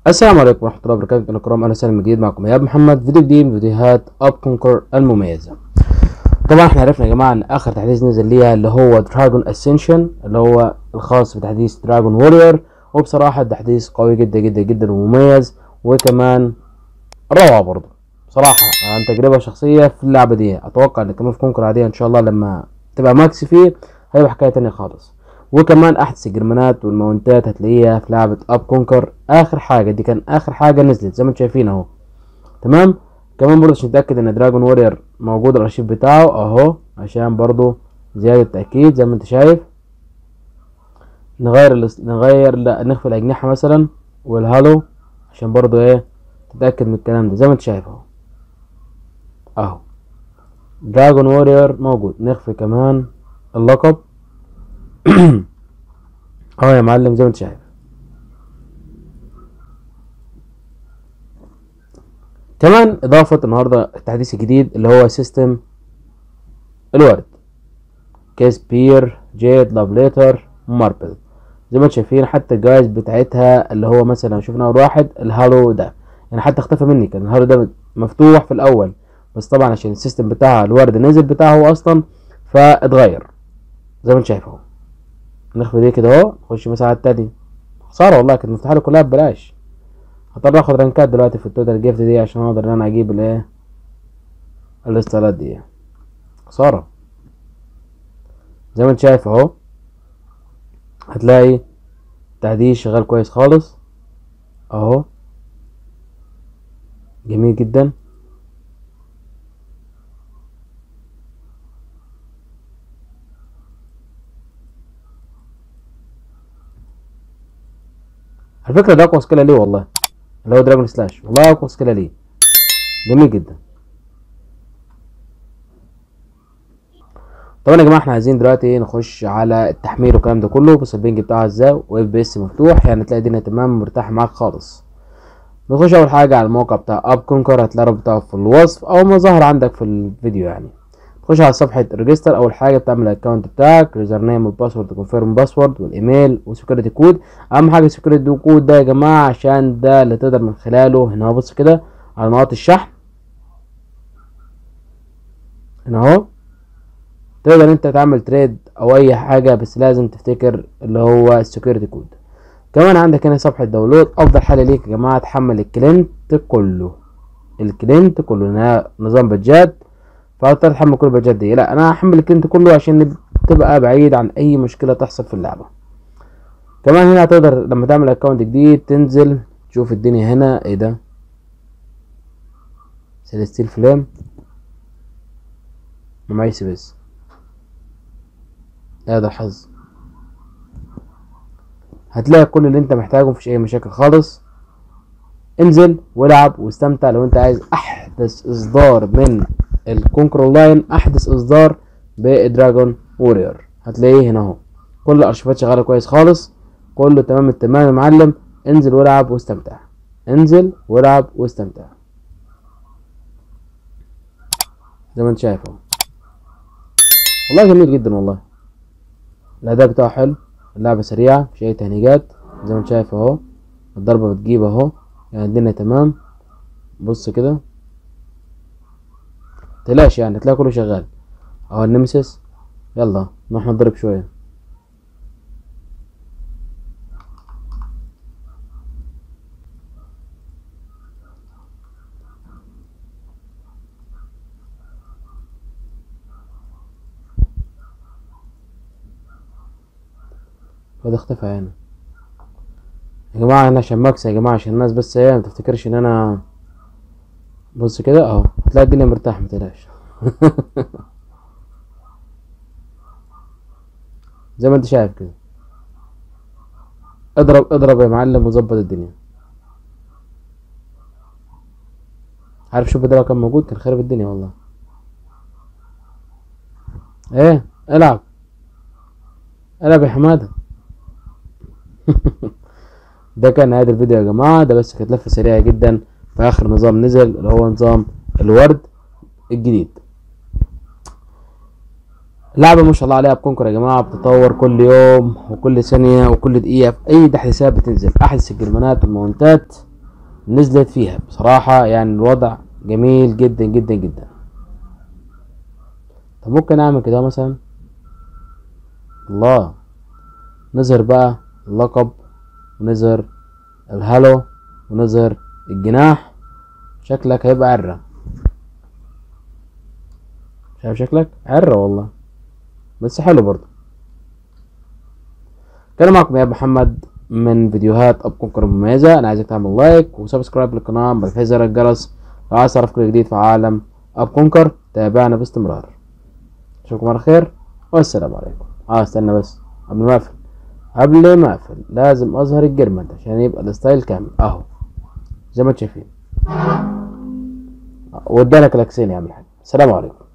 السلام عليكم ورحمة الله وبركاته الكرام أهلا وسهلا من جديد معكم إيهاب محمد فيديو جديد من فيديوهات أب كونكر المميزة طبعا احنا عرفنا يا جماعة إن آخر تحديث نزل ليها اللي هو دراجون اسنشن اللي هو الخاص بتحديث دراجون وورير وبصراحة تحديث قوي جدا جدا جدا ومميز وكمان روعة برضه بصراحة عن تجربة شخصية في اللعبة دي أتوقع إن كمان في كونكر عادية إن شاء الله لما تبقى ماكس فيه هيبقى حكاية تانية خالص وكمان احدث الجرمانات والماونتات هتلاقيها في لعبة اب كونكر اخر حاجة دي كان اخر حاجة نزلت زي ما انتم شايفين اهو تمام كمان برضه عشان نتأكد ان دراجون وورير موجود الارشيف بتاعه اهو عشان برضه زيادة تأكيد زي ما انت شايف نغير الاس... نغير لا نخفي الاجنحة مثلا والهالو عشان برضه ايه تتأكد من الكلام ده زي ما انت شايف اهو اهو دراجون وورير موجود نخفي كمان اللقب اهو يا معلم زي ما انت شايف كمان اضافة النهاردة التحديث الجديد اللي هو سيستم الورد كيس بير جيد لافليتر ماربل زي ما انتم شايفين حتى الجايز بتاعتها اللي هو مثلا شفنا اول واحد الهالو ده يعني حتى اختفى مني كان الهالو ده مفتوح في الاول بس طبعا عشان السيستم بتاع الورد نزل بتاعه هو اصلا فاتغير زي ما انت شايف اهو نخفي دي كده اهو نخش مثلا على التاني خسارة والله كانت مفتوحة لي كلها ببلاش هضطر اخد رانكات دلوقتي في التوتال جيفت دي عشان اقدر ان انا اجيب الايه الاستالات دي خسارة زي ما انت شايف اهو هتلاقي تحديث شغال كويس خالص اهو جميل جدا على فكرة ده أقوى سكيلة ليه والله اللي هو دراجون سلاش والله أقوى سكيلة ليه جميل جدا طبعا يا جماعة احنا عايزين دلوقتي نخش على التحميل والكلام ده كله بس البنج بتاعها ازاي واف بي اس مفتوح يعني تلاقي الدنيا تمام مرتاحة معاك خالص نخش أول حاجة على الموقع بتاع أب كونكر هتلاقي الرابط بتاعه في الوصف أو ما ظهر عندك في الفيديو يعني تخش على صفحة ريجستر أول حاجة بتعمل الأكونت بتاعك يوزر نيم والباسورد كونفيرم باسورد والإيميل والسكيورتي كود أهم حاجة السكيورتي كود ده يا جماعة عشان ده اللي تقدر من خلاله هنا اهو بص كده على نقاط الشحن هنا اهو تقدر انت تعمل تريد او اي حاجة بس لازم تفتكر اللي هو السكيورتي كود كمان عندك هنا صفحة داونلود افضل حل ليك يا جماعة تحمل الكلينت كله الكلينت كله نظام بادجات فاضطر تحمل كل البادجات دي لا انا هحمل الكلينت كله عشان تبقى بعيد عن اي مشكلة تحصل في اللعبة كمان هنا هتقدر لما تعمل اكونت جديد تنزل تشوف الدنيا هنا ايه ده سيلستيل فليم معيش بس هذا الحظ هتلاقي كل اللي انت محتاجه مفيش اي مشاكل خالص انزل والعب واستمتع لو انت عايز احدث اصدار من الكونكر لاين احدث اصدار بدراجون وورير هتلاقيه هنا اهو كل الارشيفات شغاله كويس خالص كله تمام التمام يا معلم انزل والعب واستمتع انزل والعب واستمتع زي ما انت شايف اهو والله جميل جدا والله الاداء بتاعه حلو اللعبه سريعه مفيش اي تهنيجات زي ما انت شايف اهو الضربه بتجيب اهو يعني الدنيا تمام بص كده متقلقش يعني تلاقي كله شغال اهو النمسيس يلا نروح نضرب شويه وده اختفى يعني يا جماعة انا عشان ماكس يا جماعة عشان الناس بس ايه متفتكرش ان انا بص كده اهو هتلاقي الدنيا مرتاحة متقلقش زي ما انت شايف كده اضرب اضرب يا معلم وظبط الدنيا عارف شوف ده لو كان موجود كان خرب الدنيا والله ايه العب العب يا حماده ده كان نهاية الفيديو يا جماعة ده بس كانت لفة سريعة جدا في آخر نظام نزل اللي هو نظام الورد الجديد لعبة ما شاء الله عليها بكونكر يا جماعة بتتطور كل يوم وكل ثانية وكل دقيقة في أي تحديثات بتنزل أحدث الجرمانات والمونتات نزلت فيها بصراحة يعني الوضع جميل جدا جدا جدا طب ممكن اعمل كده مثلا الله نظهر بقى اللقب ونظهر الهالو ونظهر الجناح شكلك هيبقى عرة شايف شكلك عرة والله بس حلو برضه كان معكم يا محمد من فيديوهات اب كونكر مميزة انا عايزك تعمل لايك وسبسكرايب للقناة بتفعيل زر الجرس لو عايز تعرف كل جديد في عالم اب كونكر تابعنا باستمرار اشوفكم على خير والسلام عليكم اه استنى بس قبل ما اقفل قبل ما اقفل لازم اظهر الجرمد عشان يبقى الستايل كامل اهو زي ما انتم شايفين وادالك الاكسين يا عم الحاج السلام عليكم